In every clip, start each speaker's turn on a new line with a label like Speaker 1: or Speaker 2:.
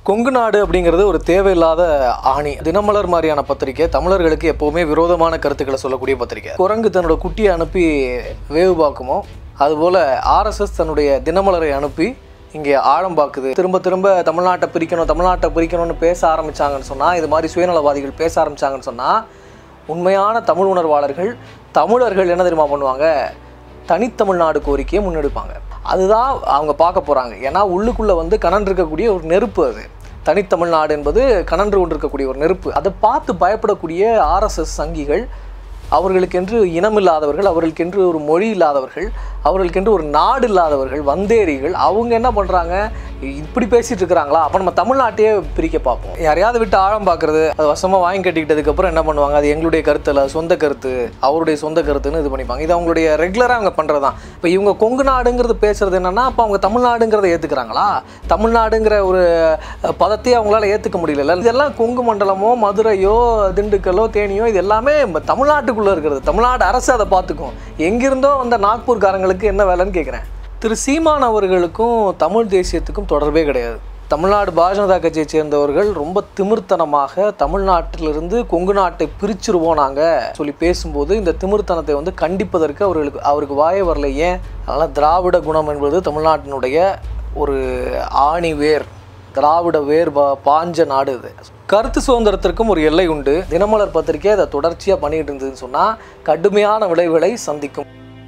Speaker 1: கொங்கு நாடு அப்படிங்கிறது ஒரு தேவையில்லாத ஆணி தினமலர் மாதிரியான பத்திரிக்கை தமிழர்களுக்கு எப்போவுமே விரோதமான கருத்துக்களை சொல்லக்கூடிய பத்திரிக்கை குரங்கு தன்னோட குட்டியை அனுப்பி வேவு பார்க்குமோ அதுபோல் ஆர்எஸ்எஸ் தன்னுடைய தினமலரை அனுப்பி இங்கே ஆழம் பார்க்குது திரும்ப திரும்ப தமிழ்நாட்டை பிரிக்கணும் தமிழ்நாட்டை பிரிக்கணும்னு பேச ஆரம்பிச்சாங்கன்னு சொன்னால் இது மாதிரி சுயநலவாதிகள் பேச ஆரம்பிச்சாங்கன்னு சொன்னால் உண்மையான தமிழ் உணர்வாளர்கள் தமிழர்கள் என்ன தெரியுமா பண்ணுவாங்க தனித்தமிழ்நாடு கோரிக்கையை முன்னெடுப்பாங்க அதுதான் அவங்க பார்க்க போகிறாங்க ஏன்னா உள்ளுக்குள்ளே வந்து கனன்று இருக்கக்கூடிய ஒரு நெருப்பு அது தனித்தமிழ்நாடு என்பது கனன்று கொண்டிருக்கக்கூடிய ஒரு நெருப்பு அதை பார்த்து பயப்படக்கூடிய ஆர்எஸ்எஸ் சங்கிகள் அவர்களுக்கென்று இனம் இல்லாதவர்கள் அவர்களுக்கென்று ஒரு மொழி இல்லாதவர்கள் அவர்களுக்கென்று ஒரு நாடு இல்லாதவர்கள் வந்தேரிகள் அவங்க என்ன பண்ணுறாங்க இப்படி பேசிட்டு இருக்கிறாங்களா அப்போ நம்ம தமிழ்நாட்டையே பிரிக்க பார்ப்போம் யாரையாவது விட்டு ஆழம் பார்க்குறது அது வசமாக வாங்கி கட்டிக்கிட்டதுக்கப்புறம் என்ன பண்ணுவாங்க அது எங்களுடைய கருத்து இல்லை சொந்த கருத்து அவருடைய சொந்த கருத்துன்னு இது பண்ணிப்பாங்க இது அவங்களுடைய ரெகுலராக அவங்க பண்ணுறது தான் இப்போ இவங்க கொங்கு நாடுங்கிறது பேசுறது என்னன்னா அப்போ அவங்க தமிழ்நாடுங்கிறத ஏற்றுக்கிறாங்களா தமிழ்நாடுங்கிற ஒரு அஹ், பதத்தையே அவங்களால ஏற்றுக்க முடியல இதெல்லாம் கொங்கு மண்டலமோ மதுரையோ திண்டுக்கல்லோ தேனியோ இது எல்லாமே நம்ம தமிழ்நாட்டுக்குள்ளே இருக்கிறது தமிழ்நாடு அரசு அதை பார்த்துக்கும் எங்கிருந்தோ வந்த நாக்பூர்காரங்களுக்கு என்ன வேலைன்னு கேட்குறேன் திரு சீமான் அவர்களுக்கும் தமிழ் தேசியத்துக்கும் தொடர்பே கிடையாது தமிழ்நாடு பாரதிய ஜனதா கட்சியை சேர்ந்தவர்கள் ரொம்ப திமிர்த்தனமாக தமிழ்நாட்டிலிருந்து கொங்கு நாட்டை பிரிச்சிருவோம் நாங்கள் சொல்லி பேசும்போது இந்த திமிர்த்தனத்தை வந்து கண்டிப்பதற்கு அவர்களுக்கு அவருக்கு வாயே வரல ஏன் அதனால் திராவிட குணம் என்பது தமிழ்நாட்டினுடைய ஒரு ஆணி வேர் திராவிட வேர் பா- பாஞ்ச நாடு இது கருத்து சுதந்திரத்திற்கும் ஒரு எல்லை உண்டு தினமலர் பத்திரிகை அதை தொடர்ச்சியாக பண்ணிட்டு இருந்ததுன்னு சொன்னால் கடுமையான விளைவுகளை சந்திக்கும்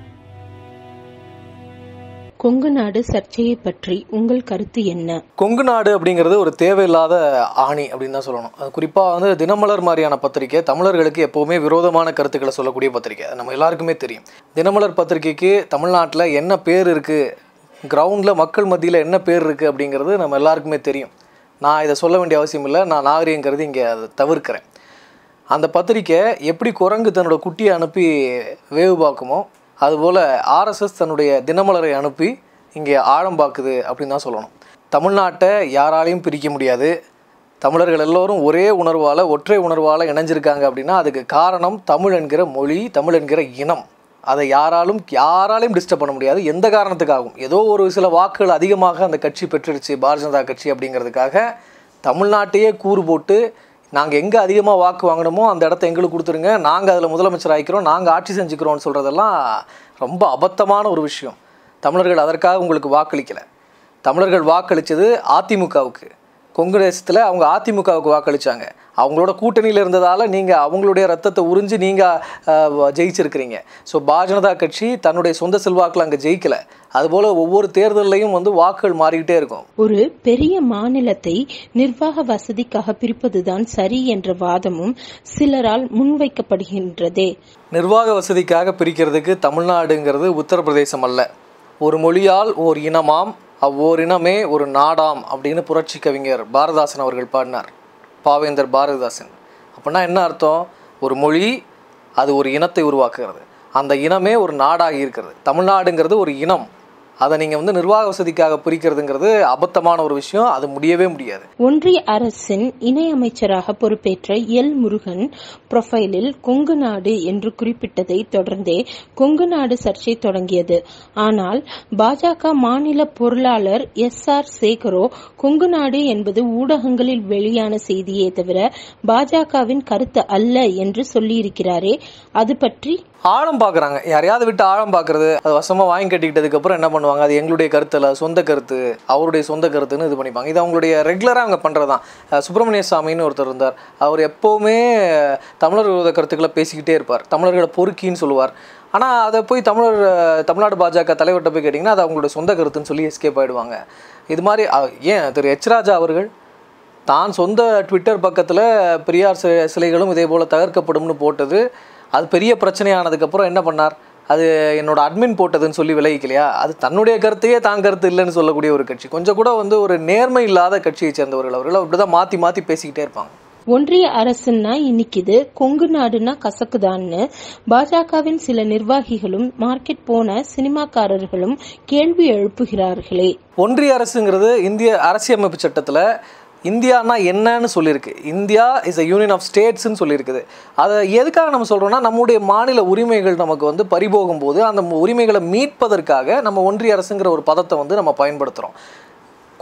Speaker 2: கொங்கு நாடு சர்ச்சையை பற்றி உங்கள் கருத்து என்ன
Speaker 1: கொங்கு நாடு அப்படிங்கிறது ஒரு தேவையில்லாத ஆணி அப்படின்னு தான் சொல்லணும் அது குறிப்பாக வந்து தினமலர் மாதிரியான பத்திரிக்கை தமிழர்களுக்கு எப்போவுமே விரோதமான கருத்துக்களை சொல்லக்கூடிய பத்திரிக்கை அது நம்ம எல்லாருக்குமே தெரியும் தினமலர் பத்திரிக்கைக்கு தமிழ்நாட்டில் என்ன பேர் இருக்குது கிரவுண்டில் மக்கள் மத்தியில் என்ன பேர் இருக்குது அப்படிங்கிறது நம்ம எல்லாருக்குமே தெரியும் நான் இதை சொல்ல வேண்டிய அவசியம் இல்லை நான் நாகரிகங்கிறது இங்கே அதை தவிர்க்கிறேன் அந்த பத்திரிக்கை எப்படி குரங்கு தன்னோட குட்டியை அனுப்பி வேவு பார்க்குமோ அதுபோல் ஆர்எஸ்எஸ் தன்னுடைய தினமலரை அனுப்பி இங்கே ஆழம் பார்க்குது அப்படின்னு தான் சொல்லணும் தமிழ்நாட்டை யாராலையும் பிரிக்க முடியாது தமிழர்கள் எல்லோரும் ஒரே உணர்வால் ஒற்றை உணர்வால் இணைஞ்சிருக்காங்க அப்படின்னா அதுக்கு காரணம் தமிழ் என்கிற மொழி தமிழ் என்கிற இனம் அதை யாராலும் யாராலையும் டிஸ்டர்ப் பண்ண முடியாது எந்த காரணத்துக்காகவும் ஏதோ ஒரு சில வாக்குகள் அதிகமாக அந்த கட்சி பெற்றுடுச்சு பாரதிய ஜனதா கட்சி அப்படிங்கிறதுக்காக தமிழ்நாட்டையே கூறு போட்டு நாங்கள் எங்கே அதிகமாக வாக்கு வாங்கணுமோ அந்த இடத்த எங்களுக்கு கொடுத்துருங்க நாங்கள் அதில் முதலமைச்சர் ஆகிக்கிறோம் நாங்கள் ஆட்சி செஞ்சுக்கிறோம்னு சொல்கிறதெல்லாம் ரொம்ப அபத்தமான ஒரு விஷயம் தமிழர்கள் அதற்காக உங்களுக்கு வாக்களிக்கலை தமிழர்கள் வாக்களித்தது அதிமுகவுக்கு கொங்கு தேசத்தில் அவங்க அதிமுகவுக்கு வாக்களித்தாங்க அவங்களோட கூட்டணியில் இருந்ததால் நீங்கள் அவங்களுடைய ரத்தத்தை உறிஞ்சு நீங்கள் ஜெயிச்சிருக்கிறீங்க ஸோ பாரதிய ஜனதா கட்சி தன்னுடைய சொந்த செல்வாக்கில் அங்கே ஜெயிக்கலை அதுபோல் ஒவ்வொரு தேர்தல்லையும் வந்து வாக்குகள் மாறிக்கிட்டே இருக்கும்
Speaker 2: ஒரு பெரிய மாநிலத்தை நிர்வாக வசதிக்காக பிரிப்பதுதான் சரி என்ற வாதமும் சிலரால் முன்வைக்கப்படுகின்றதே
Speaker 1: நிர்வாக வசதிக்காக பிரிக்கிறதுக்கு தமிழ்நாடுங்கிறது உத்தரப்பிரதேசம் அல்ல ஒரு மொழியால் ஓர் இனமாம் அவ்வோர் இனமே ஒரு நாடாம் அப்படின்னு புரட்சி கவிஞர் பாரதாசன் அவர்கள் பாடினார் பாவேந்தர் பாரதிதாசன் அப்படின்னா என்ன அர்த்தம் ஒரு மொழி அது ஒரு இனத்தை உருவாக்குகிறது அந்த இனமே ஒரு நாடாகி இருக்கிறது தமிழ்நாடுங்கிறது ஒரு இனம் அதை நீங்கள் வந்து நிர்வாக வசதிக்காக பிரிக்கிறதுங்கிறது அபத்தமான ஒரு விஷயம் அது முடியவே முடியாது
Speaker 2: ஒன்றிய அரசின் இணை அமைச்சராக பொறுப்பேற்ற எல் முருகன் புரொஃபைலில் கொங்கு நாடு என்று குறிப்பிட்டதை தொடர்ந்தே கொங்கு நாடு சர்ச்சை தொடங்கியது ஆனால் பாஜக மாநில பொருளாளர் எஸ் ஆர் சேகரோ கொங்கு நாடு என்பது ஊடகங்களில் வெளியான செய்தியே தவிர பாஜகவின் கருத்து அல்ல என்று சொல்லியிருக்கிறாரே அது பற்றி
Speaker 1: ஆழம் பார்க்குறாங்க யாரையாவது விட்டு ஆழம் பார்க்குறது அது வசமாக வாங்கி கட்டிக்கிட்டதுக்கப்புறம் என்ன பண்ணுவாங்க அது எங்களுடைய கருத்து இல்லை சொந்த கருத்து அவருடைய சொந்த கருத்துன்னு இது பண்ணிப்பாங்க இது அவங்களுடைய ரெகுலராக அவங்க பண்ணுறது தான் சுப்பிரமணிய சாமின்னு ஒருத்தர் இருந்தார் அவர் எப்போவுமே தமிழர் விரோத கருத்துக்களை பேசிக்கிட்டே இருப்பார் தமிழர்களை பொறுக்கின்னு சொல்லுவார் ஆனால் அதை போய் தமிழர் அஹ், தமிழ்நாடு பாஜக தலைவர்கிட்ட போய் கேட்டிங்கன்னா அது அவங்களுடைய சொந்த கருத்துன்னு சொல்லி எஸ்கேப் ஆயிடுவாங்க இது மாதிரி அஹ், ஏன் திரு எச் ராஜா அவர்கள் தான் சொந்த ட்விட்டர் பக்கத்தில் பெரியார் சி- சிலைகளும் இதே போல் தகர்க்கப்படும்னு போட்டது அது பெரிய பிரச்சனையானதுக்கப்புறம் என்ன பண்ணார் அது என்னோட அட்மின் போட்டதுன்னு சொல்லி விலகிக்கலையா அது தன்னுடைய கருத்தையே தான் கருத்து இல்லைன்னு சொல்லக்கூடிய ஒரு கட்சி கொஞ்சம் கூட வந்து ஒரு நேர்மை இல்லாத கட்சியை சேர்ந்தவர்கள் அவர்கள் அப்படி தான் மாற்றி மாற்றி பேசிக்கிட்டே இருப்பாங்க
Speaker 2: ஒன்றிய அரசுன்னா இன்னைக்குது கொங்கு நாடுனா கசக்குதான்னு பாஜகவின் சில நிர்வாகிகளும் மார்க்கெட் போன சினிமாக்காரர்களும் கேள்வி எழுப்புகிறார்களே
Speaker 1: ஒன்றிய அரசுங்கிறது இந்திய அரசியலமைப்பு சட்டத்தில் இந்தியானா என்னன்னு சொல்லியிருக்கு India is a union of ஸ்டேட்ஸ்னு சொல்லியிருக்குது அதை எதுக்காக நம்ம சொல்கிறோம்னா நம்முடைய மாநில உரிமைகள் நமக்கு வந்து பறிபோகும் போது அந்த உரிமைகளை மீட்பதற்காக நம்ம ஒன்றிய அரசுங்கிற ஒரு பதத்தை வந்து நம்ம பயன்படுத்துகிறோம்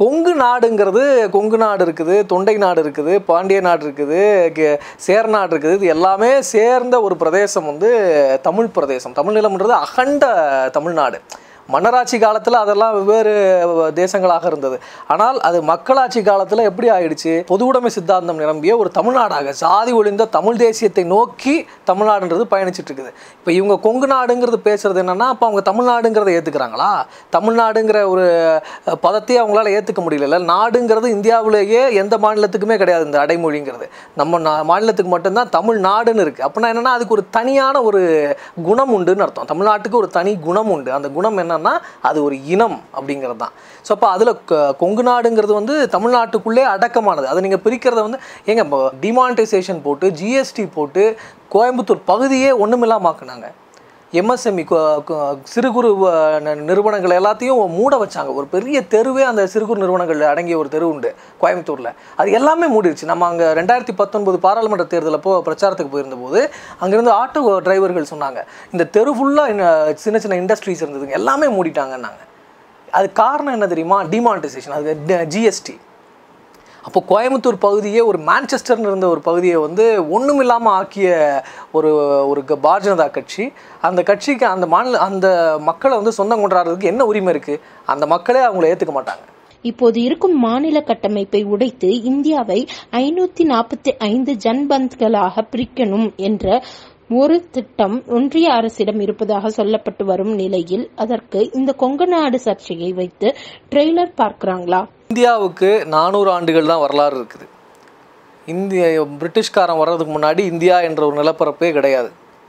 Speaker 1: கொங்கு நாடுங்கிறது கொங்கு நாடு இருக்குது தொண்டை நாடு இருக்குது பாண்டிய நாடு இருக்குது கே- சேர நாடு இருக்குது இது எல்லாமே சேர்ந்த ஒரு பிரதேசம் வந்து தமிழ் பிரதேசம் தமிழ் நிலம்ன்றது அகண்ட தமிழ்நாடு மன்னராட்சி காலத்தில் அதெல்லாம் வெவ்வேறு தேசங்களாக இருந்தது ஆனால் அது மக்களாட்சி காலத்தில் எப்படி ஆயிடுச்சு பொது உடைமை சித்தாந்தம் நிரம்பிய ஒரு தமிழ்நாடாக சாதி ஒழிந்த தமிழ் தேசியத்தை நோக்கி தமிழ்நாடுன்றது பயணிச்சிட்டு இருக்குது இப்போ இவங்க கொங்கு நாடுங்கிறது பேசுறது என்னன்னா அப்போ அவங்க தமிழ்நாடுங்கிறத ஏற்றுக்கிறாங்களா தமிழ்நாடுங்கிற ஒரு அஹ், பதத்தையே அவங்களால ஏற்றுக்க முடியல நாடுங்கிறது இந்தியாவிலேயே எந்த மாநிலத்துக்குமே கிடையாது இந்த அடைமொழிங்கிறது நம்ம நா- மாநிலத்துக்கு மட்டும்தான் தமிழ்நாடுன்னு இருக்குது அப்படின்னா என்னன்னா அதுக்கு ஒரு தனியான ஒரு குணம் உண்டுன்னு அர்த்தம் தமிழ்நாட்டுக்கு ஒரு தனி குணம் உண்டு அந்த குணம் என்னன்னா அது ஒரு இனம் அப்படிங்கிறது தான் ஸோ அப்போ அதில் கொங்கு நாடுங்கிறது வந்து தமிழ்நாட்டுக்குள்ளே அடக்கமானது அதை நீங்கள் பிரிக்கிறத வந்து ஏங்க டிமானிட்டைசேஷன் போட்டு ஜிஎஸ்டி போட்டு கோயம்புத்தூர் பகுதியே ஒன்றுமில்லாமாக்குனாங்க எம்எஸ்எம்இ சிறு குறு அஹ், ந- நிறுவனங்கள் எல்லாத்தையும் மூட வச்சாங்க ஒரு பெரிய தெருவே அந்த சிறு குறு நிறுவனங்கள் அடங்கிய ஒரு தெரு உண்டு கோயம்புத்தூரில் அது எல்லாமே மூடிடுச்சு நம்ம அங்கே ரெண்டாயிரத்தி பத்தொன்பது பாராளுமன்ற தேர்தல் அப்போ பிரச்சாரத்துக்கு போயிருந்தபோது அங்கேருந்து ஆட்டோ டிரைவர்கள் சொன்னாங்க இந்த தெரு ஃபுல்லாக சின்ன சின்ன இண்டஸ்ட்ரீஸ் இருந்ததுங்க எல்லாமே மூடிட்டாங்கன்னாங்க அது காரணம் என்ன தெரியுமா டிமானிட்டைசேஷன் அது ஜிஎஸ்டி அப்போ கோயம்புத்தூர் பகுதியே ஒரு மான்செஸ்டர்னு இருந்த ஒரு பகுதியை வந்து ஒன்றுமில்லாமல் ஆக்கிய ஒரு ஒரு க- பாரதிய ஜனதா கட்சி அந்த கட்சிக்கு அந்த மாநில அந்த மக்களை வந்து சொந்தம் கொண்டாடுறதுக்கு என்ன உரிமை இருக்குது அந்த மக்களே அவங்கள ஏற்றுக்க மாட்டாங்க
Speaker 2: இப்போது இருக்கும் மாநில கட்டமைப்பை உடைத்து இந்தியாவை ஐநூத்தி நாற்பத்தி ஐந்து ஜன்பந்த்களாக பிரிக்கணும் என்ற ஒரு திட்டம் ஒன்றிய அரசிடம் இருப்பதாக சொல்லப்பட்டு வரும் நிலையில் அதற்கு இந்த கொங்கநாடு சர்ச்சையை வைத்து ட்ரெய்லர் பார்க்கறாங்களா
Speaker 1: இந்தியாவுக்கு நானூறு ஆண்டுகள் தான் வரலாறு இருக்குது இந்திய பிரிட்டிஷ்காரன் வர்றதுக்கு முன்னாடி இந்தியா என்ற ஒரு நிலப்பரப்பே கிடையாது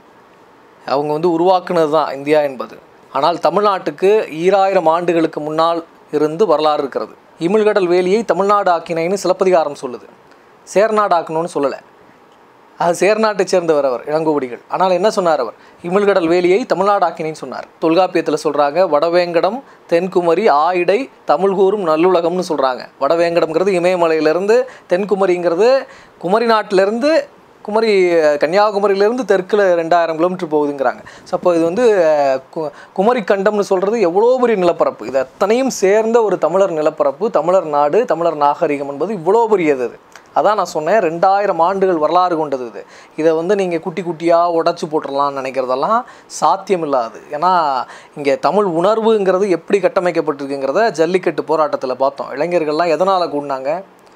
Speaker 1: அவங்க வந்து உருவாக்குனது தான் இந்தியா என்பது ஆனால் தமிழ்நாட்டுக்கு ஈராயிரம் ஆண்டுகளுக்கு முன்னால் இருந்து வரலாறு இருக்கிறது இமிழ்கடல் வேலியை தமிழ்நாடு ஆக்கினைன்னு சிலப்பதிகாரம் சொல்லுது சேர்நாடு ஆக்கணும்னு சொல்லலை அது சேர்நாட்டை சேர்ந்தவர் அவர் இளங்கோவடிகள் ஆனால் என்ன சொன்னார் அவர் இமிழ்கடல் வேலியை தமிழ்நாடு ஆக்கினேன்னு சொன்னார் தொல்காப்பியத்தில் சொல்கிறாங்க வடவேங்கடம் தென்குமரி ஆயிடை தமிழ்கூறும் நல்லுலகம்னு சொல்கிறாங்க வடவேங்கடம்ங்கிறது இமயமலையிலேருந்து தென்குமரிங்கிறது குமரி நாட்டிலேருந்து குமரி கன்னியாகுமரியிலேருந்து தெற்கில் ரெண்டாயிரம் கிலோமீட்டர் போகுதுங்கிறாங்க ஸோ அப்போ இது வந்து அஹ், கு- குமரி கண்டம்னு சொல்கிறது எவ்வளோ பெரிய நிலப்பரப்பு இது அத்தனையும் சேர்ந்த ஒரு தமிழர் நிலப்பரப்பு தமிழர் நாடு தமிழர் நாகரிகம் என்பது இவ்வளோ பெரியது அது அதான் நான் சொன்னேன் ரெண்டாயிரம் ஆண்டுகள் வரலாறு கொண்டது இது இதை வந்து நீங்கள் குட்டி குட்டியாக உடச்சி போட்டுடலாம்னு நினைக்கிறதெல்லாம் சாத்தியமில்லாது ஏன்னா இங்கே தமிழ் உணர்வுங்கிறது எப்படி கட்டமைக்கப்பட்டிருக்குங்கிறத ஜல்லிக்கட்டு போராட்டத்தில் பார்த்தோம் இளைஞர்கள்லாம் எதனால் கூடினாங்க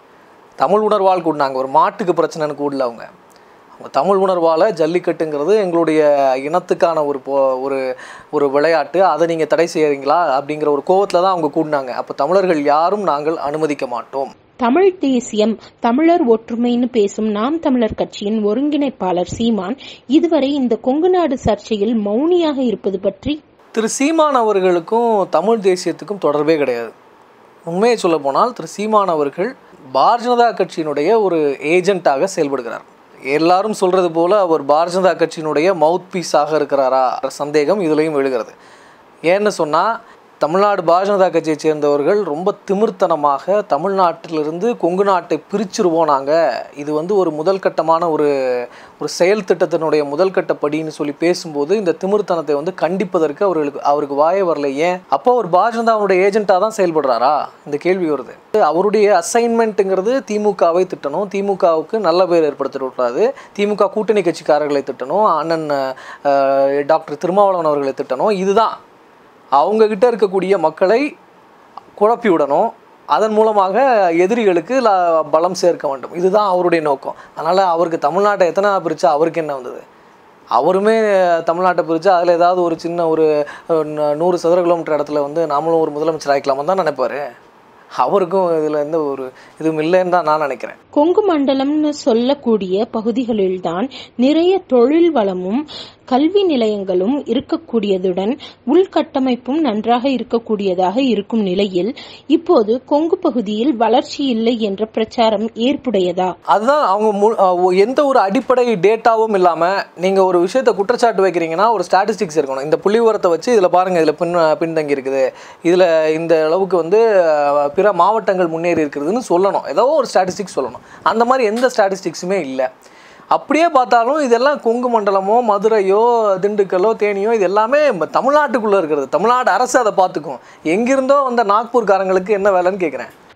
Speaker 1: தமிழ் உணர்வால் கூடினாங்க ஒரு மாட்டுக்கு பிரச்சனைன்னு கூடல அவங்க அவங்க தமிழ் உணர்வால் ஜல்லிக்கட்டுங்கிறது எங்களுடைய இனத்துக்கான ஒரு போ ஒரு ஒரு விளையாட்டு அதை நீங்கள் தடை செய்கிறீங்களா அப்படிங்கிற ஒரு கோவத்தில் தான் அவங்க கூடினாங்க அப்போ தமிழர்கள் யாரும் நாங்கள் அனுமதிக்க மாட்டோம்
Speaker 2: தமிழ் தேசியம் தமிழர் ஒற்றுமைன்னு பேசும் நாம் தமிழர் கட்சியின் ஒருங்கிணைப்பாளர் சீமான் இதுவரை இந்த கொங்குநாடு சர்ச்சையில் மௌனியாக இருப்பது பற்றி
Speaker 1: திரு சீமான் அவர்களுக்கும் தமிழ் தேசியத்துக்கும் தொடர்பே கிடையாது உண்மையை சொல்ல போனால் திரு சீமான் அவர்கள் பாரதிய ஜனதா கட்சியினுடைய ஒரு ஏஜென்ட்டாக செயல்படுகிறார் எல்லாரும் சொல்றது போல அவர் பாரதிய ஜனதா கட்சியினுடைய மவுத் பீஸாக இருக்கிறாரா என்ற சந்தேகம் இதுலேயும் எழுகிறது ஏன்னு சொன்னால் தமிழ்நாடு பாரதிய ஜனதா கட்சியை சேர்ந்தவர்கள் ரொம்ப திமிர்த்தனமாக தமிழ்நாட்டிலிருந்து கொங்கு நாட்டை பிரிச்சிருவோம் நாங்கள் இது வந்து ஒரு முதல் கட்டமான ஒரு ஒரு செயல் திட்டத்தினுடைய முதல் கட்ட படின்னு சொல்லி பேசும்போது இந்த திமிர்த்தனத்தை வந்து கண்டிப்பதற்கு அவர்களுக்கு அவருக்கு வாயே வரல ஏன் அப்போ அவர் பாரதிய ஜனதாவுடைய ஏஜென்ட்டாக தான் செயல்படுறாரா இந்த கேள்வி வருது அவருடைய அசைன்மெண்ட்டுங்கிறது திமுகவை திட்டணும் திமுகவுக்கு நல்ல பேர் ஏற்படுத்திடக்கூடாது திமுக கூட்டணி கட்சிக்காரர்களை திட்டணும் அண்ணன் அஹ், டாக்டர் திருமாவளவன் அவர்களை திட்டணும் இதுதான் அவங்க கிட்ட இருக்கக்கூடிய மக்களை குழப்பி விடணும் அதன் மூலமாக எதிரிகளுக்கு ல- பலம் சேர்க்க வேண்டும் இதுதான் அவருடைய நோக்கம் அதனால் அவருக்கு தமிழ்நாட்டை எத்தனை பிரிச்சா அவருக்கு என்ன வந்தது அவருமே தமிழ்நாட்டை பிரித்து அதில் ஏதாவது ஒரு சின்ன ஒரு அஹ், ந- நூறு சதுர கிலோமீட்டர் இடத்துல வந்து நாமளும் ஒரு முதலமைச்சர் ஆகிக்கலாமா தான் நினைப்பாரு அவருக்கும் இதில் எந்த ஒரு இதுவும் இல்லைன்னு தான் நான் நினைக்கிறேன்
Speaker 2: கொங்கு மண்டலம்னு சொல்லக்கூடிய பகுதிகளில்தான் நிறைய தொழில் வளமும் கல்வி நிலையங்களும் இருக்கக்கூடியதுடன் உள்கட்டமைப்பும் நன்றாக இருக்கக்கூடியதாக இருக்கும் நிலையில் இப்போது கொங்கு பகுதியில் வளர்ச்சி இல்லை என்ற பிரச்சாரம் ஏற்புடையதா
Speaker 1: அதுதான் அவங்க மு அஹ் ஒ- எந்த ஒரு அடிப்படை டேட்டாவும் இல்லாமல் நீங்கள் ஒரு விஷயத்தை குற்றச்சாட்டு வைக்கிறீங்கன்னா ஒரு ஸ்டாட்டிஸ்டிக்ஸ் இருக்கணும் இந்த புள்ளி விவரத்தை வச்சு இதில் பாருங்கள் இதில் பின் பின்தங்கி இருக்குது இதில் இந்த அளவுக்கு வந்து அஹ், பிற மாவட்டங்கள் முன்னேறி இருக்குதுன்னு சொல்லணும் ஏதோ ஒரு ஸ்டாட்டிஸ்டிக்ஸ் சொல்லணும் அந்த மாதிரி எந்த ஸ்டாட்டிஸ்டிக்ஸுமே இல்லை அப்படியே பார்த்தாலும் இதெல்லாம் கொங்கு மண்டலமோ மதுரையோ திண்டுக்கல்லோ தேனியோ இது எல்லாமே ம- தமிழ்நாட்டுக்குள்ளே இருக்கிறது தமிழ்நாடு அரசு அதை பார்த்துக்கும் எங்கிருந்தோ வந்த நாக்பூர்காரங்களுக்கு என்ன வேலைன்னு கேட்குறேன்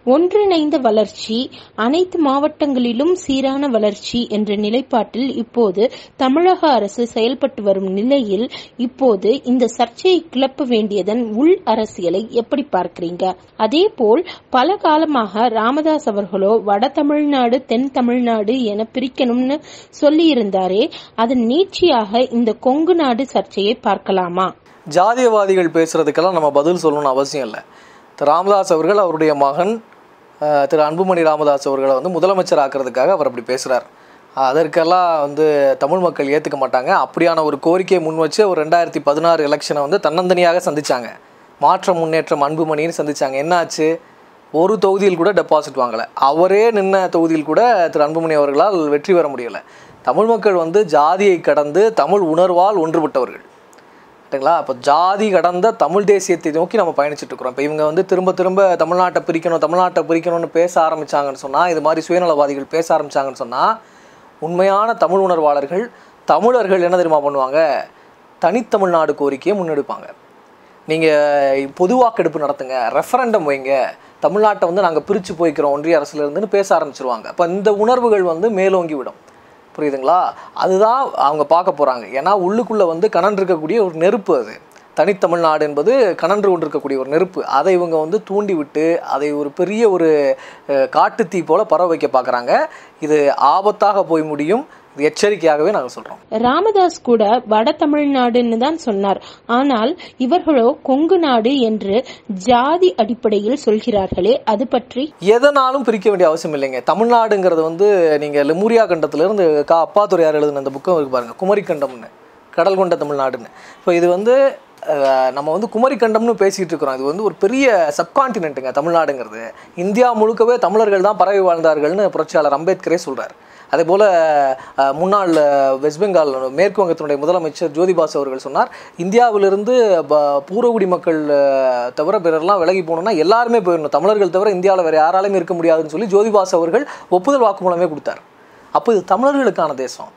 Speaker 2: ஒன்றிணைந்த வளர்ச்சி அனைத்து மாவட்டங்களிலும் சீரான வளர்ச்சி என்ற நிலைப்பாட்டில் இப்போது தமிழக அரசு செயல்பட்டு வரும் நிலையில் இப்போது இந்த சர்ச்சையை கிளப்ப வேண்டியதன் உள் அரசியலை எப்படி பார்க்கிறீங்க அதேபோல் பல காலமாக ராமதாஸ் அவர்களோ வட தமிழ்நாடு தென் தமிழ்நாடு என பிரிக்கணும்னு சொல்லியிருந்தாரே அதன் நீட்சியாக இந்த கொங்கு நாடு சர்ச்சையை பார்க்கலாமா
Speaker 1: ஜாதியவாதிகள் பேசுறதுக்கெல்லாம் நம்ம பதில் சொல்லணும்னு அவசியம் இல்லை திரு ராமதாஸ் அவர்கள் அவருடைய மகன் அஹ், திரு அன்புமணி ராமதாஸ் அவர்களை வந்து முதலமைச்சர் ஆக்குறதுக்காக அவர் அப்படி பேசுகிறார் அதற்கெல்லாம் வந்து தமிழ் மக்கள் ஏற்றுக்க மாட்டாங்க அப்படியான ஒரு கோரிக்கையை முன் வச்சு ஒரு ரெண்டாயிரத்தி பதினாறு எலெக்ஷனை வந்து தன்னந்தனியாக சந்திச்சாங்க மாற்றம் முன்னேற்றம் அன்புமணின்னு சந்திச்சாங்க என்னாச்சு ஒரு தொகுதியில் கூட டெபாசிட் வாங்கலை அவரே நின்ன தொகுதியில் கூட திரு அன்புமணி அவர்களால் வெற்றி பெற முடியலை தமிழ் மக்கள் வந்து ஜாதியை கடந்து தமிழ் உணர்வால் ஒன்றுபட்டவர்கள் சரிங்களா அப்போ ஜாதி கடந்த தமிழ் தேசியத்தை நோக்கி நம்ம பயணிச்சுட்டு இருக்கிறோம் இப்போ இவங்க வந்து திரும்ப திரும்ப தமிழ்நாட்டை பிரிக்கணும் தமிழ்நாட்டை பிரிக்கணும்னு பேச ஆரம்பிச்சாங்கன்னு சொன்னால் இது மாதிரி சுயநலவாதிகள் பேச ஆரம்பிச்சாங்கன்னு சொன்னால் உண்மையான தமிழ் உணர்வாளர்கள் தமிழர்கள் என்ன தெரியுமா பண்ணுவாங்க தனித்தமிழ்நாடு கோரிக்கையை முன்னெடுப்பாங்க நீங்கள் பொது வாக்கெடுப்பு நடத்துங்க ரெஃபரண்டம் வைங்க தமிழ்நாட்டை வந்து நாங்கள் பிரித்து போய்க்கிறோம் ஒன்றிய அரசுல இருந்துன்னு பேச ஆரம்பிச்சிருவாங்க அப்போ இந்த உணர்வுகள் வந்து மேலோங்கி விடும் புரியுதுங்களா அதுதான் அவங்க பார்க்க போகிறாங்க ஏன்னா உள்ளுக்குள்ளே வந்து கனன்று இருக்கக்கூடிய ஒரு நெருப்பு அது தனித்தமிழ்நாடு என்பது கனன்று கொண்டிருக்கக்கூடிய ஒரு நெருப்பு அதை இவங்க வந்து தூண்டி விட்டு அதை ஒரு பெரிய ஒரு அஹ், காட்டுத்தீ போல பரவ வைக்க பார்க்குறாங்க இது ஆபத்தாக போய் முடியும் இது எச்சரிக்கையாகவே நாங்கள் சொல்கிறோம்
Speaker 2: ராமதாஸ் கூட வட தமிழ்நாடுன்னு தான் சொன்னார் ஆனால் இவர்களோ கொங்கு நாடு என்று ஜாதி அடிப்படையில் சொல்கிறார்களே அது பற்றி
Speaker 1: எதனாலும் பிரிக்க வேண்டிய அவசியம் இல்லைங்க தமிழ்நாடுங்கிறது வந்து நீங்கள் லெமூரியா கண்டத்திலிருந்து கா அப்பாத்துறையார் எழுதின அந்த புக்கம் இருக்கு பாருங்க குமரி கண்டம்னு கடல் கொண்ட தமிழ்நாடுன்னு இப்போ இது வந்து அஹ், நம்ம வந்து குமரி கண்டம்னு பேசிகிட்டு இருக்கிறோம் இது வந்து ஒரு பெரிய சப்கான்டினென்ட்டுங்க தமிழ்நாடுங்கிறது இந்தியா முழுக்கவே தமிழர்கள் தான் பரவி வாழ்ந்தார்கள்னு புரட்சியாளர் அம்பேத்கரே சொல்கிறார் அதே போல் அஹ், முன்னாள் அஹ், வெஸ்ட் பெங்கால் மேற்கு வங்கத்தினுடைய முதலமைச்சர் ஜோதிபாசு அவர்கள் சொன்னார் இந்தியாவிலிருந்து ப- பூர்வகுடி மக்கள் அஹ், தவிர பிறர்லாம் விலகி போகணும்னா எல்லாருமே போயிடணும் தமிழர்கள் தவிர இந்தியாவில் வேறு யாராலையும் இருக்க முடியாதுன்னு சொல்லி ஜோதிபாசு அவர்கள் ஒப்புதல் வாக்குமூலமே கொடுத்தார் அப்போ இது தமிழர்களுக்கான தேசம்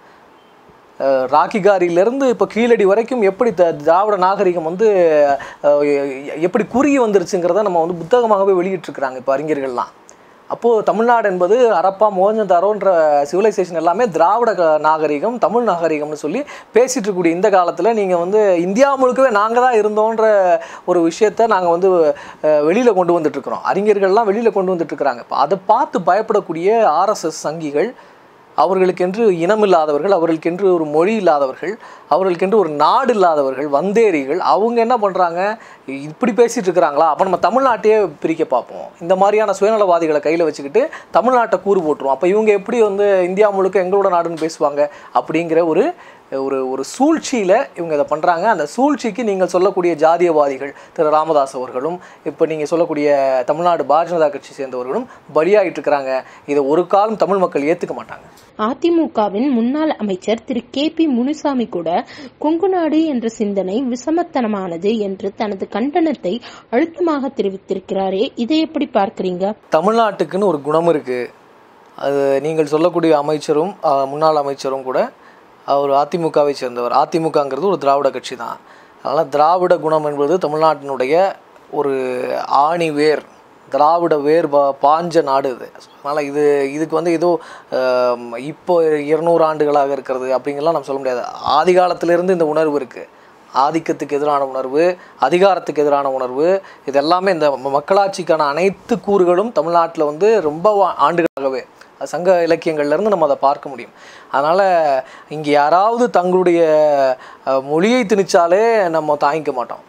Speaker 1: அஹ், ராக்கிகாரியிலேருந்து இப்போ கீழடி வரைக்கும் எப்படி த திராவிட நாகரிகம் வந்து அஹ், எ- எப்படி குறுகி வந்துருச்சுங்கிறத நம்ம வந்து புத்தகமாகவே வெளியிட்டிருக்கிறாங்க இப்போ அறிஞர்கள்லாம் அப்போது தமிழ்நாடு என்பது அரப்பா மோகஞ்சதாரோன்ற சிவிலைசேஷன் எல்லாமே திராவிட க- நாகரிகம் தமிழ் நாகரிகம்னு சொல்லி பேசிட்டு இருக்கக்கூடிய இந்த காலத்தில் நீங்கள் வந்து இந்தியா முழுக்கவே நாங்கள் தான் இருந்தோன்ற ஒரு விஷயத்த நாங்கள் வந்து வெளியில் கொண்டு வந்துட்டுருக்குறோம் அறிஞர்கள்லாம் வெளியில் கொண்டு வந்துட்டுருக்குறாங்க இப்போ அதை பார்த்து பயப்படக்கூடிய ஆர்எஸ்எஸ் சங்கிகள் அவர்களுக்கென்று இனம் இல்லாதவர்கள் அவர்களுக்கென்று ஒரு மொழி இல்லாதவர்கள் அவர்களுக்கென்று ஒரு நாடு இல்லாதவர்கள் வந்தேரிகள் அவங்க என்ன பண்ணுறாங்க இப்படி பேசிட்டு இருக்கிறாங்களா அப்போ நம்ம தமிழ்நாட்டையே பிரிக்க பார்ப்போம் இந்த மாதிரியான சுயநலவாதிகளை கையில் வச்சுக்கிட்டு தமிழ்நாட்டை கூறு போட்டுருவோம் அப்போ இவங்க எப்படி வந்து இந்தியா முழுக்க எங்களோட நாடுன்னு பேசுவாங்க அப்படிங்கிற ஒரு ஒரு ஒரு சூழ்ச்சியில் இவங்க இதை பண்ணுறாங்க அந்த சூழ்ச்சிக்கு நீங்கள் சொல்லக்கூடிய ஜாதியவாதிகள் திரு ராமதாஸ் அவர்களும் இப்போ நீங்கள் சொல்லக்கூடிய தமிழ்நாடு பாரதிய ஜனதா கட்சி சேர்ந்தவர்களும் பலியாகிட்டு இருக்கிறாங்க இதை ஒரு காலம் தமிழ் மக்கள் ஏற்றுக்க மாட்டாங்க
Speaker 2: அதிமுகவின் முன்னாள் அமைச்சர் திரு கே பி முனுசாமி கூட கொங்கு நாடு என்ற சிந்தனை விசமத்தனமானது என்று தனது கண்டனத்தை அழுத்தமாக தெரிவித்திருக்கிறாரே இதை எப்படி பார்க்கிறீங்க
Speaker 1: தமிழ்நாட்டுக்குன்னு ஒரு குணம் இருக்குது அது நீங்கள் சொல்லக்கூடிய அமைச்சரும் ஆஹ், முன்னாள் அமைச்சரும் கூட அவர் அதிமுகவை சேர்ந்தவர் அதிமுகங்கிறது ஒரு திராவிட கட்சி தான் அதனால் திராவிட குணம் என்பது தமிழ்நாட்டினுடைய ஒரு ஆணி வேர் திராவிட வேர் பா பாஞ்ச நாடு இது அதனால் இது இதுக்கு வந்து ஏதோ ஆம், இப்போ இருநூறு ஆண்டுகளாக இருக்கிறது அப்படிங்கலாம் நம்ம சொல்ல முடியாது ஆதி காலத்திலிருந்து இந்த உணர்வு இருக்குது ஆதிக்கத்துக்கு எதிரான உணர்வு அதிகாரத்துக்கு எதிரான உணர்வு இது எல்லாமே இந்த ம- மக்களாட்சிக்கான அனைத்து கூறுகளும் தமிழ்நாட்டில் வந்து ரொம்ப வா- ஆண்டுகளாகவே அது சங்க இலக்கியங்கள்லேருந்து நம்ம அதை பார்க்க முடியும் அதனால் இங்கே யாராவது தங்களுடைய அஹ், மொழியை திணிச்சாலே நம்ம தாங்கிக்க மாட்டோம்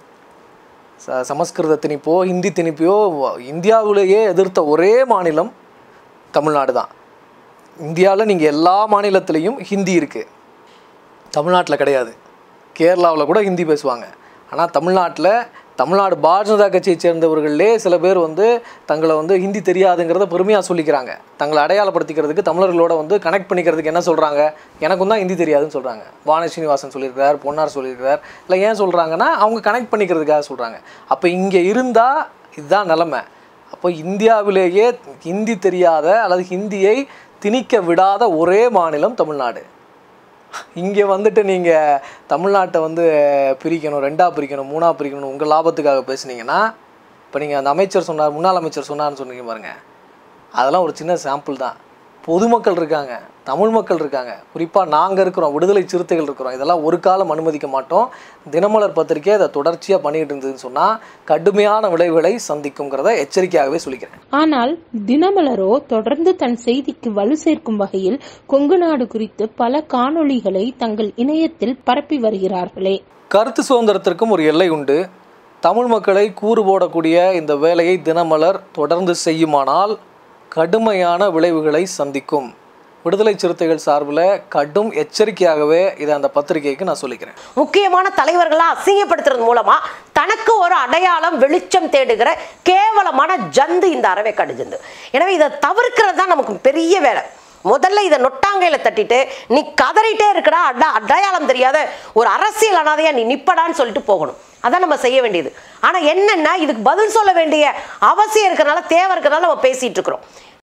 Speaker 1: ச சமஸ்கிருத திணிப்போ ஹிந்தி திணிப்பையோ இந்தியாவிலேயே எதிர்த்த ஒரே மாநிலம் தமிழ்நாடு தான் இந்தியாவில் நீங்கள் எல்லா மாநிலத்திலையும் ஹிந்தி இருக்குது தமிழ்நாட்டில் கிடையாது கேரளாவில் கூட ஹிந்தி பேசுவாங்க ஆனால் தமிழ்நாட்டில் தமிழ்நாடு பாரதிய ஜனதா கட்சியை சேர்ந்தவர்களே சில பேர் வந்து தங்களை வந்து ஹிந்தி தெரியாதுங்கிறத பெருமையாக சொல்லிக்கிறாங்க தங்களை அடையாளப்படுத்திக்கிறதுக்கு தமிழர்களோட வந்து கனெக்ட் பண்ணிக்கிறதுக்கு என்ன சொல்கிறாங்க எனக்கும் தான் ஹிந்தி தெரியாதுன்னு சொல்கிறாங்க வாணி ஸ்ரீனிவாசன் சொல்லியிருக்கிறார் பொன்னார் சொல்லியிருக்கிறார் இல்லை ஏன் சொல்கிறாங்கன்னா அவங்க கனெக்ட் பண்ணிக்கிறதுக்காக சொல்கிறாங்க அப்போ இங்கே இருந்தால் இதுதான் நிலமை அப்போ இந்தியாவிலேயே ஹிந்தி தெரியாத அல்லது ஹிந்தியை திணிக்க விடாத ஒரே மாநிலம் தமிழ்நாடு இங்கே வந்துட்டு நீங்கள் தமிழ்நாட்டை வந்து பிரிக்கணும் ரெண்டாக பிரிக்கணும் மூணாக பிரிக்கணும் உங்கள் லாபத்துக்காக பேசுனீங்கன்னா இப்போ நீங்கள் அந்த அமைச்சர் சொன்னார் முன்னாள் அமைச்சர் சொன்னார்னு சொன்னீங்க பாருங்க அதெல்லாம் ஒரு சின்ன சாம்பிள் தான் பொதுமக்கள் இருக்காங்க தமிழ் மக்கள் இருக்காங்க குறிப்பாக நாங்கள் இருக்கிறோம் விடுதலை சிறுத்தைகள் இருக்கிறோம் இதெல்லாம் ஒரு காலம் அனுமதிக்க மாட்டோம் தினமலர் பத்திரிக்கை அதை தொடர்ச்சியாக பண்ணிட்டு இருந்ததுன்னு சொன்னால் கடுமையான விளைவுகளை சந்திக்குங்கிறத எச்சரிக்கையாகவே சொல்லிக்கிறேன்
Speaker 2: ஆனால் தினமலரோ தொடர்ந்து தன் செய்திக்கு வலு சேர்க்கும் வகையில் கொங்கு நாடு குறித்து பல காணொளிகளை தங்கள் இணையத்தில் பரப்பி வருகிறார்களே
Speaker 1: கருத்து சுதந்திரத்திற்கும் ஒரு எல்லை உண்டு தமிழ் மக்களை கூறு போடக்கூடிய இந்த வேலையை தினமலர் தொடர்ந்து செய்யுமானால் கடுமையான விளைவுகளை சந்திக்கும் விடுதலை சிறுத்தைகள் சார்பில் கடும் எச்சரிக்கையாகவே இதை அந்த பத்திரிகைக்கு நான் சொல்லிக்கிறேன்
Speaker 3: முக்கியமான தலைவர்களா அசிங்கப்படுத்துறது மூலமா தனக்கு ஒரு அடையாளம் வெளிச்சம் தேடுகிற கேவலமான ஜந்து இந்த அரவேக்காடு ஜந்து எனவே இதை தவிர்க்கிறது தான் நமக்கு பெரிய வேலை முதல்ல இதை நொட்டாங்கையில தட்டிட்டு நீ கதறிட்டே இருக்கடா அட அடையாளம் தெரியாத ஒரு அரசியல் அனாதையா நீ நிப்படான்னு சொல்லிட்டு போகணும் அதான் நம்ம செய்ய வேண்டியது ஆனா என்னன்னா இதுக்கு பதில் சொல்ல வேண்டிய அவசியம் இருக்கிறனால தேவை இருக்கிறனால நம்ம பேசிட்டு இருக்கிறோம்